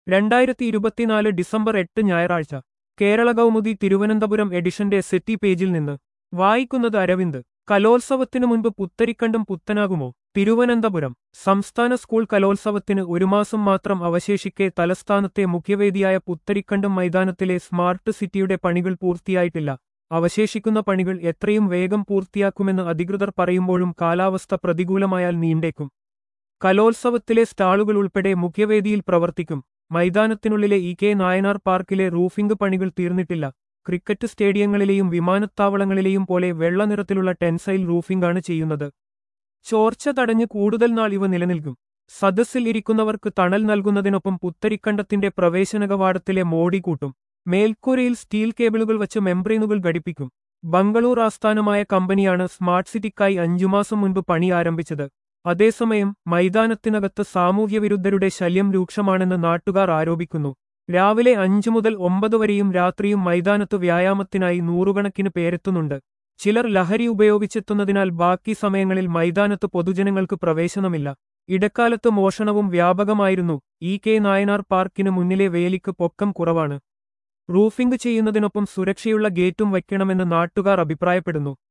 രണ്ടായിരത്തി ഇരുപത്തിനാല് ഡിസംബർ എട്ട് ഞായറാഴ്ച കേരള കൗമുദി തിരുവനന്തപുരം എഡിഷന്റെ സെറ്റി പേജിൽ നിന്ന് വായിക്കുന്നത് അരവിന്ദ് കലോത്സവത്തിനു മുൻപ് പുത്തരിക്കണ്ടും പുത്തനാകുമോ തിരുവനന്തപുരം സംസ്ഥാന സ്കൂൾ കലോത്സവത്തിന് ഒരു മാസം മാത്രം അവശേഷിക്കെ തലസ്ഥാനത്തെ മുഖ്യവേദിയായ പുത്തരിക്കണ്ടം മൈതാനത്തിലെ സ്മാർട്ട് സിറ്റിയുടെ പണികൾ പൂർത്തിയായിട്ടില്ല അവശേഷിക്കുന്ന പണികൾ എത്രയും വേഗം പൂർത്തിയാക്കുമെന്ന് അധികൃതർ പറയുമ്പോഴും കാലാവസ്ഥ പ്രതികൂലമായാൽ നീണ്ടേക്കും കലോത്സവത്തിലെ സ്റ്റാളുകൾ ഉൾപ്പെടെ മുഖ്യവേദിയിൽ പ്രവർത്തിക്കും മൈതാനത്തിനുള്ളിലെ ഇ കെ നായനാർ പാർക്കിലെ റൂഫിംഗ് പണികൾ തീർന്നിട്ടില്ല ക്രിക്കറ്റ് സ്റ്റേഡിയങ്ങളിലെയും വിമാനത്താവളങ്ങളിലെയും പോലെ വെള്ള നിറത്തിലുള്ള ടെൻസൈൽ റൂഫിംഗാണ് ചെയ്യുന്നത് ചോർച്ച തടഞ്ഞ് കൂടുതൽ നാൾ ഇവ നിലനിൽക്കും സദസ്സിൽ ഇരിക്കുന്നവർക്ക് തണൽ നൽകുന്നതിനൊപ്പം പുത്തരിക്കണ്ടത്തിന്റെ പ്രവേശന കവാടത്തിലെ മോടി കൂട്ടും മേൽക്കൂരയിൽ സ്റ്റീൽ കേബിളുകൾ വച്ച് മെംബ്രെയിനുകൾ ഘടിപ്പിക്കും ബംഗളൂർ ആസ്ഥാനമായ കമ്പനിയാണ് സ്മാർട്ട് സിറ്റിക്കായി അഞ്ചുമാസം മുൻപ് പണി ആരംഭിച്ചത് അതേസമയം മൈതാനത്തിനകത്ത് സാമൂഹ്യവിരുദ്ധരുടെ ശല്യം രൂക്ഷമാണെന്ന് നാട്ടുകാർ ആരോപിക്കുന്നു രാവിലെ അഞ്ചു മുതൽ ഒമ്പത് വരെയും രാത്രിയും മൈതാനത്ത് വ്യായാമത്തിനായി നൂറുകണക്കിന് പേരെത്തുന്നുണ്ട് ചിലർ ലഹരി ഉപയോഗിച്ചെത്തുന്നതിനാൽ ബാക്കി സമയങ്ങളിൽ മൈതാനത്ത് പൊതുജനങ്ങൾക്ക് പ്രവേശനമില്ല ഇടക്കാലത്ത് മോഷണവും വ്യാപകമായിരുന്നു ഇ കെ നായനാർ പാർക്കിന് മുന്നിലെ വേലിക്ക് പൊക്കം കുറവാണ് റൂഫിംഗ് ചെയ്യുന്നതിനൊപ്പം സുരക്ഷയുള്ള ഗേറ്റും വയ്ക്കണമെന്ന് നാട്ടുകാർ അഭിപ്രായപ്പെടുന്നു